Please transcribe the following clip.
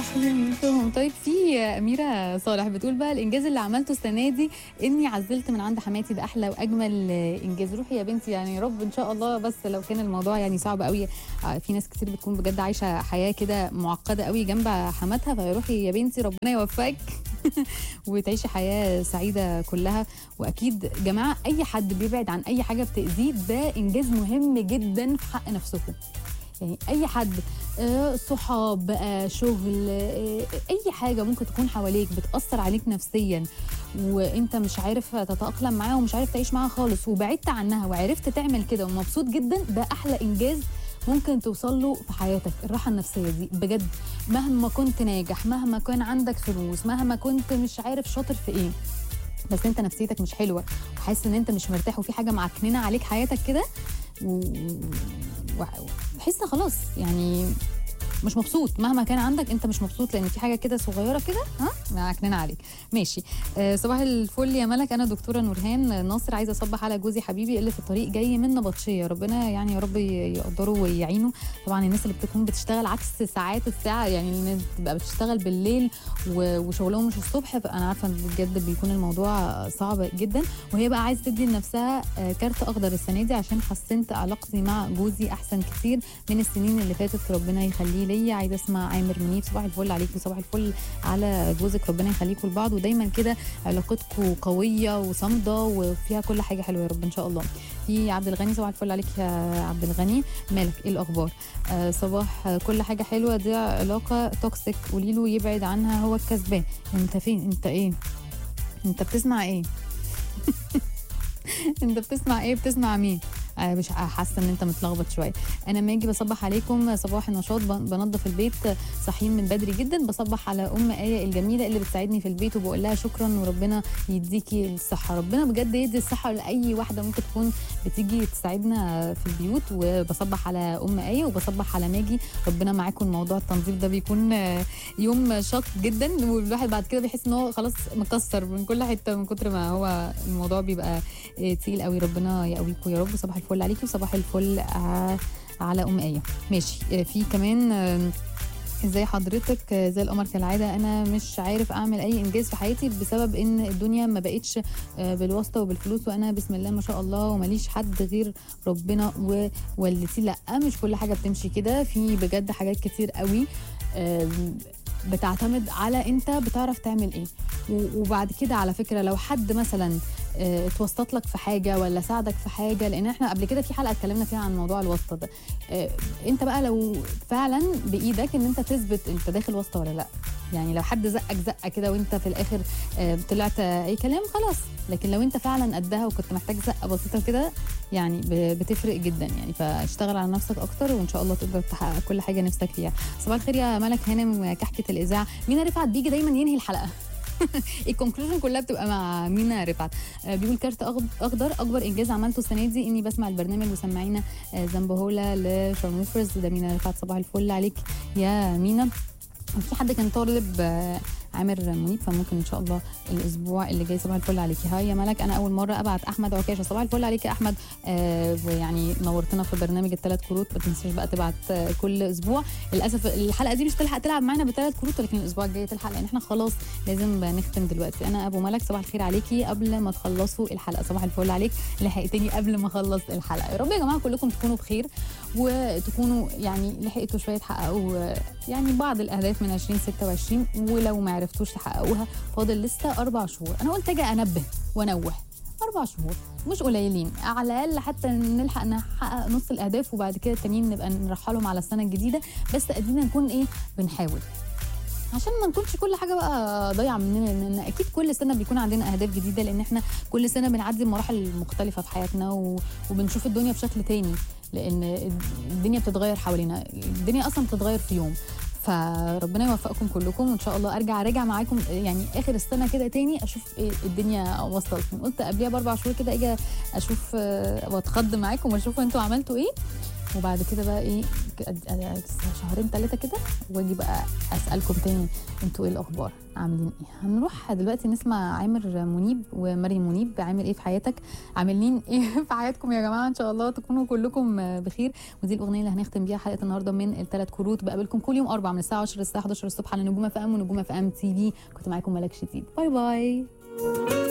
حلمتهم طيب في أميرة صالح بتقول بقى الإنجاز اللي عملته السنة دي إني عزلت من عند حماتي ده أحلى وأجمل إنجاز روحي يا بنتي يعني يا رب إن شاء الله بس لو كان الموضوع يعني صعب قوي آه، في ناس كتير بتكون بجد عايشة حياة كده معقدة قوي جنب حماتها فروحي يا بنتي ربنا يوفقك وتعيشي حياة سعيدة كلها وأكيد جماعة أي حد بيبعد عن أي حاجة بتأذيه ده إنجاز مهم جدا في حق نفسكم يعني اي حد آه، صحاب بقى شغل آه، اي حاجه ممكن تكون حواليك بتاثر عليك نفسيا وانت مش عارف تتاقلم معاها ومش عارف تعيش معاها خالص وبعدت عنها وعرفت تعمل كده ومبسوط جدا ده احلى انجاز ممكن توصل له في حياتك الراحه النفسيه دي بجد مهما كنت ناجح مهما كان عندك فلوس مهما كنت مش عارف شاطر في ايه بس انت نفسيتك مش حلوه وحاسس ان انت مش مرتاح وفي حاجه معكننه عليك حياتك كده و... و... وحس خلاص يعني مش مبسوط مهما كان عندك انت مش مبسوط لان في حاجه كده صغيره كده ها معكننه عليك ماشي آه صباح الفل يا ملك انا دكتوره نورهان ناصر عايزه اصبح على جوزي حبيبي اللي في الطريق جاي من نبطشيه ربنا يعني يا رب يقدره ويعينه طبعا الناس اللي بتكون بتشتغل عكس ساعات الساعه يعني الناس بتبقى بتشتغل بالليل و- وشغلهم مش الصبح فانا عارفه ان بجد بيكون الموضوع صعب جدا وهي بقى عايزه تدي لنفسها آه، كارت اخضر السنه دي عشان حسنت علاقتي مع جوزي احسن كتير من السنين اللي فاتت ربنا يخليه ليا عايزه اسمع عامر منيب صباح الفل عليك وصباح الفل على جوزك ربنا يخليكم لبعض ودايما كده علاقتكم قويه وصامده وفيها كل حاجه حلوه يا رب ان شاء الله في عبد الغني صباح الفل عليك يا عبد الغني مالك ايه الاخبار آه صباح آه، كل حاجه حلوه دي علاقه توكسيك قولي له يبعد عنها هو الكسبان انت فين انت ايه انت بتسمع ايه انت بتسمع ايه بتسمع مين آه، مش حاسه ان انت متلخبط شويه انا ماجي بصبح عليكم صباح النشاط بن- بنظف البيت صاحيين من بدري جدا بصبح على ام ايه الجميله اللي بتساعدني في البيت وبقول لها شكرا وربنا يديكي الصحه ربنا بجد يدي الصحه لاي واحده ممكن تكون بتيجي تساعدنا في البيوت وبصبح على ام ايه وبصبح على ماجي ربنا معاكم الموضوع التنظيف ده بيكون آه، يوم شاق جدا والواحد بعد كده بيحس ان هو خلاص مكسر من كل حته من كتر ما هو الموضوع بيبقى آه، تقيل قوي ربنا يقويكم يا رب صباح الفل عليكم وصباح الفل ع- على ام ايه ماشي آه، في كمان آه، ازاي حضرتك آه، زي القمر كالعاده انا مش عارف اعمل اي انجاز في حياتي بسبب ان الدنيا ما بقتش آه، بالواسطه وبالفلوس وانا بسم الله ما شاء الله وماليش حد غير ربنا ووالدتي لا مش كل حاجه بتمشي كده في بجد حاجات كتير قوي آم، بتعتمد على انت بتعرف تعمل ايه و- وبعد كده على فكره لو حد مثلا آه، اتوسط لك في حاجه ولا ساعدك في حاجه لان احنا قبل كده في حلقه اتكلمنا فيها عن موضوع الواسطه ده آه، انت بقى لو فعلا بايدك ان انت تثبت انت داخل واسطه ولا لا يعني لو حد زقك زقه كده وانت في الاخر آه، طلعت آه، اي كلام خلاص لكن لو انت فعلا قدها وكنت محتاج زقه بسيطه كده يعني ب- بتفرق جدا يعني فاشتغل على نفسك اكتر وان شاء الله تقدر تحقق كل حاجه نفسك فيها صباح الخير يا ملك هانم كحكه الاذاعه مينا رفعت بيجي دايما ينهي الحلقه الكونكلوجن كلها بتبقى مع مينا رفعت آه، بيقول كارت أخض- اخضر اكبر انجاز عملته السنه دي اني بسمع البرنامج وسمعينا آه، زنبهولا لشارموفرز ده مينا رفعت صباح الفل عليك يا مينا في حد كان طالب آه، عامر منيب فممكن ان شاء الله الاسبوع اللي جاي صباح الفل عليكي هاي يا ملك انا اول مره ابعت احمد عكاشه صباح الفل عليك يا احمد آه ويعني نورتنا في برنامج الثلاث كروت ما تنساش بقى تبعت آه كل اسبوع للاسف الحلقه دي مش تلحق تلعب معانا بثلاث كروت ولكن الاسبوع الجاي تلحق لان احنا خلاص لازم نختم دلوقتي انا ابو ملك صباح الخير عليكي قبل ما تخلصوا الحلقه صباح الفل عليك لحقتني قبل ما اخلص الحلقه يا رب يا جماعه كلكم تكونوا بخير وتكونوا يعني لحقتوا شويه تحققوا آه، يعني بعض الاهداف من 2026 ولو ما عرفتوش تحققوها فاضل لسه اربع شهور انا قلت اجي انبه وانوه اربع شهور مش قليلين على الاقل حتى نلحق نحقق نص الاهداف وبعد كده التانيين نبقى نرحلهم على السنه الجديده بس ادينا نكون ايه بنحاول عشان ما نكونش كل حاجه بقى ضايعه مننا لان اكيد كل سنه بيكون عندنا اهداف جديده لان احنا كل سنه بنعدي بمراحل مختلفه في حياتنا و... وبنشوف الدنيا بشكل تاني لان الدنيا بتتغير حوالينا الدنيا اصلا بتتغير في يوم فربنا يوفقكم كلكم وان شاء الله ارجع راجع معاكم يعني اخر السنه كده تاني اشوف ايه الدنيا وصلت فين. قلت قبليها باربع شهور كده اجي اشوف آه، واتخض معاكم واشوف انتوا عملتوا ايه وبعد كده بقى ايه ك- أد- أد- شهرين ثلاثه كده واجي بقى اسالكم تاني انتوا ايه الاخبار عاملين ايه هنروح دلوقتي نسمع عامر منيب ومريم منيب عامل ايه في حياتك عاملين ايه في حياتكم يا جماعه ان شاء الله تكونوا كلكم بخير ودي الاغنيه اللي هنختم بيها حلقه النهارده من الثلاث كروت بقابلكم كل يوم اربع من الساعه 10 للساعه 11 الصبح على نجوم اف ام ونجوم اف ام تي في كنت معاكم ملك شديد باي باي